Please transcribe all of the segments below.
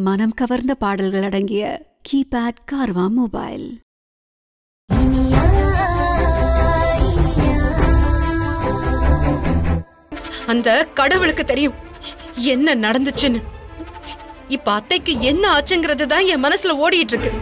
மனம் கவர்ந்த பாடல்கள் அடங்கிய கீபேட் கார்வா மொபைல் அந்த கடவுளுக்கு தெரியும் என்ன நடந்துச்சுன்னு இப்ப அத்தைக்கு என்ன ஆச்சுங்கிறது தான் என் மனசுல ஓடிட்டு இருக்கு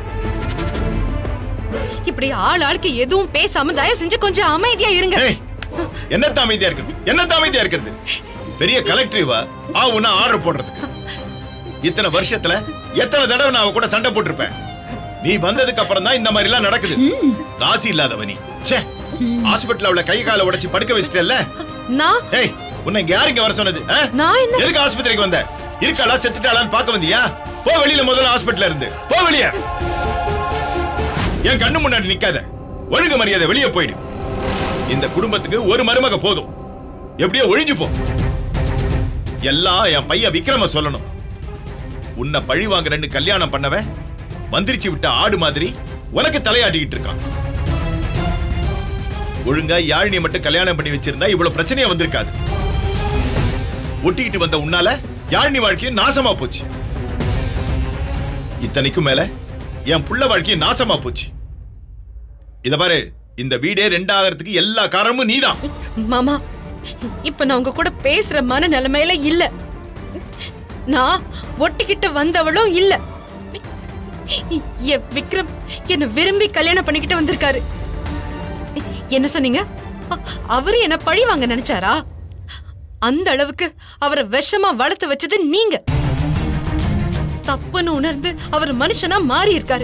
இப்படி ஆள் ஆளுக்கு எதுவும் பேசாம தயவு செஞ்சு கொஞ்சம் அமைதியா இருங்க ஏய் என்னத்த அமைதியா இருக்கிறது என்னத்த அமைதியா இருக்கிறது பெரிய கலெக்டர் இவ ஆ உன்ன ஆர்டர் போடுறதுக்கு இத்தனை வருஷத்துல எத்தனை தடவை நான் அவ கூட சண்டை போட்டிருப்பேன் நீ வந்ததுக்கு அப்புறம் தான் இந்த மாதிரி எல்லாம் நடக்குது ராசி இல்லாதவ நீ ச்சே ஹாஸ்பிடல்ல அவளை கை காலை உடைச்சு படுக்க வச்சிட்டல்ல நான் ஏய் உன்னை இங்க யாரு இங்க வர சொன்னது ஆ? நான் என்ன எதுக்கு ஆஸ்பத்திரிக்கு வந்த இருக்காளா செத்துட்டாளான்னு பார்க்க வந்தியா போ வெளியில முதல்ல ஹாஸ்பிடல்ல இருந்து போ வெளிய என் கண்ணு முன்னாடி நிக்காத ஒழுங்கு மரியாதை வெளியே போயிடு இந்த குடும்பத்துக்கு ஒரு மருமக போதும் எப்படியோ ஒழிஞ்சு போ எல்லாம் என் பையன் விக்ரம சொல்லணும் உன்னை பழி வாங்குறேன்னு கல்யாணம் பண்ணவன் மந்திரிச்சு விட்ட ஆடு மாதிரி உனக்கு தலையாட்டிக்கிட்டு இருக்கான் ஒழுங்கா யாழினியை மட்டும் கல்யாணம் பண்ணி வச்சிருந்தா இவ்வளவு பிரச்சனையா வந்திருக்காது ஒட்டிக்கிட்டு வந்த உன்னால யாழினி வாழ்க்கையும் நாசமா போச்சு இத்தனைக்கும் மேல என் புள்ள வாழ்க்கையும் நாசமா போச்சு இத பாரு இந்த வீடே ரெண்டாகிறதுக்கு எல்லா காரணமும் நீதான் மாமா இப்ப நான் உங்க கூட பேசுற மன நிலைமையில இல்ல நான் ஒட்டிக்கிட்டு வந்தவளும் இல்ல என் விக்ரம் என்ன விரும்பி கல்யாணம் பண்ணிக்கிட்டு வந்திருக்காரு என்ன சொன்னீங்க அ- அவரு என்ன பழி வாங்க நினைச்சாரா அந்த அளவுக்கு அவரை விஷமா வளர்த்து வச்சது நீங்க தப்புன்னு உணர்ந்து அவர் மனுஷனா மாறி இருக்காரு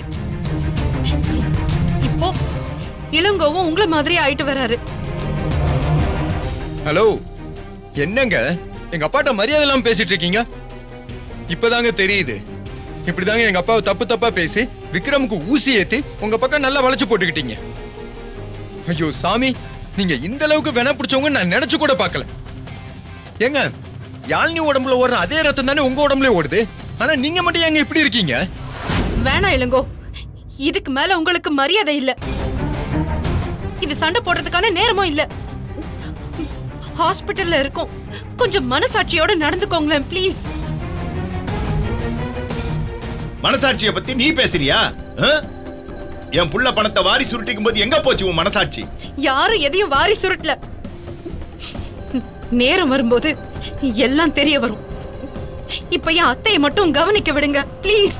இப்போ இளங்கோவும் உங்களை மாதிரி ஆயிட்டு வராரு ஹலோ என்னங்க எங்க அப்பாட்ட மரியாதை இல்லாம பேசிட்டு இருக்கீங்க இப்பதாங்க தெரியுது இப்படிதாங்க எங்க அப்பாவை தப்பு தப்பா பேசி விக்ரமுக்கு ஊசி ஏத்தி உங்க பக்கம் நல்லா வளைச்சு போட்டுக்கிட்டீங்க ஐயோ சாமி நீங்க இந்த அளவுக்கு வென பிடிச்சவங்க நான் நினைச்சு கூட பார்க்கல ஏங்க யாழ்னி உடம்புல ஓடுற அதே ரத்தம் தானே உங்க உடம்புல ஓடுது ஆனா நீங்க மட்டும் ஏங்க இப்படி இருக்கீங்க வேணாம் இளங்கோ இதுக்கு மேல உங்களுக்கு மரியாதை இல்ல இது சண்டை போடுறதுக்கான நேரமும் இல்ல ஹாஸ்பிட்டல்ல இருக்கோம் கொஞ்சம் மனசாட்சியோட நடந்துக்கோங்களேன் ப்ளீஸ் மனசாட்சியை பத்தி நீ பேசுறியா ஆ? என் புள்ள பணத்தை வாரி சுருட்டிக்கும் போது எங்க போச்சு உன் மனசாட்சி யாரும் எதையும் வாரி சுருட்டல நேரம் வரும்போது எல்லாம் தெரிய வரும் இப்ப என் அத்தையை மட்டும் கவனிக்க விடுங்க ப்ளீஸ்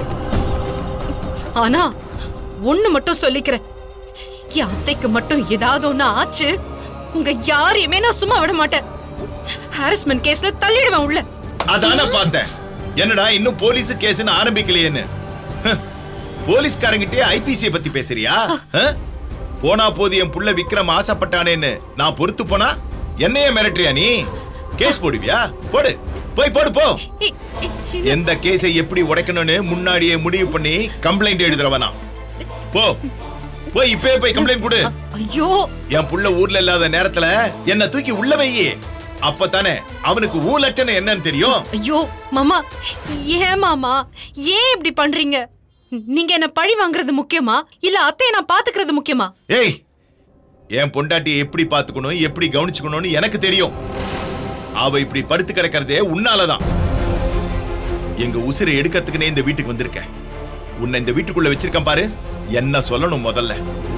ஆனா ஒண்ணு மட்டும் சொல்லிக்கிறேன் என் அத்தைக்கு மட்டும் ஏதாவது ஒண்ணு ஆச்சு உங்க யாரையுமே நான் சும்மா விட மாட்டேன் ஹாரஸ்மெண்ட் கேஸ்ல தள்ளிடுவேன் உள்ள அதான பார்த்தேன் என்னடா இன்னும் போலீஸ் கேஸ்னு ஆரம்பிக்கலையேன்னு ஹ், போலீஸ்காரங்கிட்டே ஐபிசிய பத்தி பேசுறியா ஆ? போனா போது என் புள்ள விக்ரம் ஆசைப்பட்டானேன்னு நான் பொறுத்து போனா என்னைய மிரட்டுறியா நீ கேஸ் போடுவியா போடு போய் போடு போ இ- இ- இ- எந்த கேஸை எப்படி உடைக்கணும்னு முன்னாடியே முடிவு பண்ணி கம்ப்ளைண்ட் எழுதுறவனா போ போய் இப்பவே போய் கம்ப்ளைண்ட் கொடு ஐயோ என் புள்ள ஊர்ல இல்லாத நேரத்துல என்ன தூக்கி உள்ள வையே அப்பதானே அவனுக்கு ஊழட்டன்னு என்னன்னு தெரியும் ஐயோ மாமா ஏன் மாமா ஏன் இப்படி பண்றீங்க நீங்க என்ன பழி வாங்குறது முக்கியமா இல்ல அத்தையை நான் பாத்துக்கிறது முக்கியமா ஏய் என் பொண்டாட்டியை எப்படி பாத்துக்கணும் எப்படி கவனிச்சுக்கணும்னு எனக்கு தெரியும் அவ இப்படி படுத்து கிடக்கிறதே உன்னாலதான் எங்க உசிரை எடுக்கிறதுக்குனே இந்த வீட்டுக்கு வந்திருக்கேன் உன்னை இந்த வீட்டுக்குள்ள வச்சிருக்கேன் பாரு என்ன சொல்லணும் முதல்ல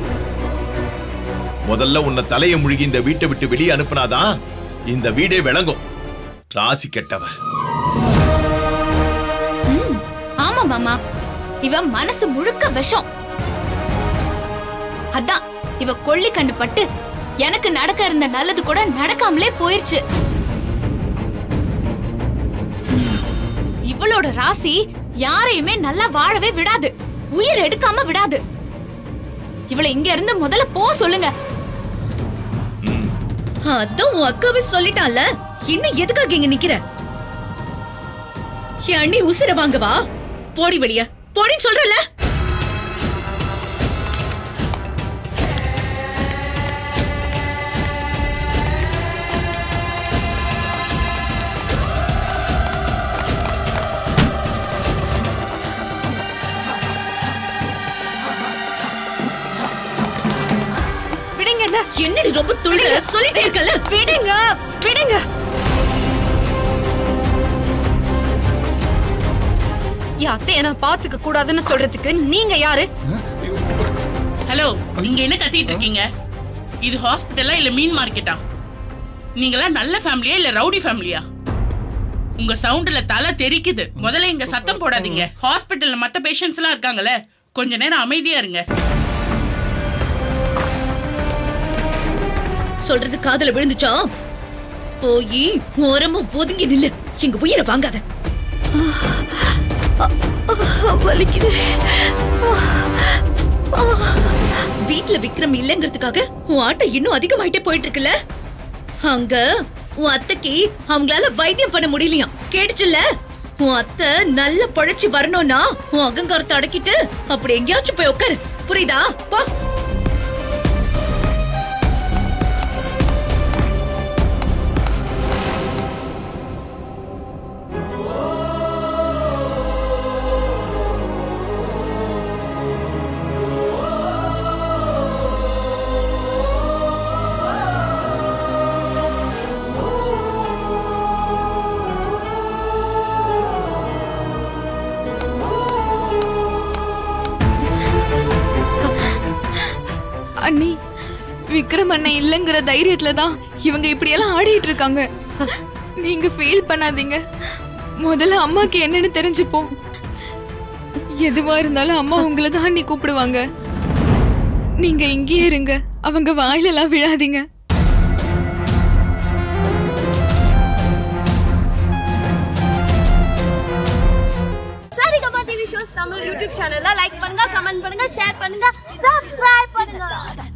முதல்ல உன்னை தலையை முழுகி இந்த வீட்டை விட்டு வெளியே அனுப்புனாதான் இந்த வீடே விளங்கும் ராசி கெட்டவ ஆமா மாமா இவ மனசு முழுக்க விஷம் அதான் இவ கொள்ளி கண்டு பட்டு எனக்கு நடக்க இருந்த நல்லது கூட நடக்காமலே போயிருச்சு இவளோட ராசி யாரையுமே நல்லா வாழவே விடாது உயிர் எடுக்காம விடாது இவளை இங்க இருந்து முதல்ல போ சொல்லுங்க அதான் உன் அக்காவே சொல்லிட்டான்ல இன்னும் எதுக்காக இங்க நிக்கிற என் அண்ணி உசிர வாங்கவா போடி வெளிய போடின்னு சொல்றல விடுங்க என்ன என்னடி ரொம்ப துணில சொல்லிட்டே இருக்கல விடுங்க விடுங்க என் அத்தைய நான் பாத்துக்க கூடாதுன்னு சொல்றதுக்கு நீங்க யாரு ஹலோ நீங்க என்ன கத்திட்டு இருக்கீங்க இது ஹாஸ்பிட்டலா இல்ல மீன் மார்க்கெட்டா நீங்களா நல்ல ஃபேமிலியா இல்ல ரவுடி ஃபேமிலியா உங்க சவுண்ட்ல தலை தெரிக்குது முதல்ல இங்க சத்தம் போடாதீங்க ஹாஸ்பிட்டல்ல மத்த பேஷண்ட்ஸ் எல்லாம் இருக்காங்கல்ல கொஞ்ச நேரம் அமைதியா இருங்க சொல்றது காதுல விழுந்துச்சா போய் ஓரமா ஒதுங்கி நில்லு எங்க உயிரை வாங்காத வீட்ல விக்ரம் இல்லைங்கிறதுக்காக உன் ஆட்டம் இன்னும் அதிகமாயிட்டே போயிட்டு இருக்குல்ல அங்க உன் அத்தைக்கு அவங்களால வைத்தியம் பண்ண முடியலையாம் கேட்டுச்சுல்ல உன் அத்தை நல்ல பழச்சி வரணும்னா உன் அகங்காரத்தை அடக்கிட்டு அப்படி எங்கேயாச்சும் போய் உட்காரு புரியுதா போ அண்ணி விக்ரம் அண்ணன் இல்லைங்கிற தைரியத்துல தான் இவங்க இப்படியெல்லாம் ஆடிட்டு இருக்காங்க நீங்க ஃபீல் பண்ணாதீங்க முதல்ல அம்மாக்கு என்னன்னு தெரிஞ்சுப்போம் எதுவா இருந்தாலும் அம்மா உங்களை தான் அண்ணி கூப்பிடுவாங்க நீங்க இங்கேயே இருங்க அவங்க வாயிலெல்லாம் விழாதீங்க Saregama TV shows Tamil YouTube சேனல்ல லைக் பண்ணுங்க கமெண்ட் பண்ணுங்க ஷேர் பண்ணுங்க சப்ஸ்கிரைப் பண்ணுங்க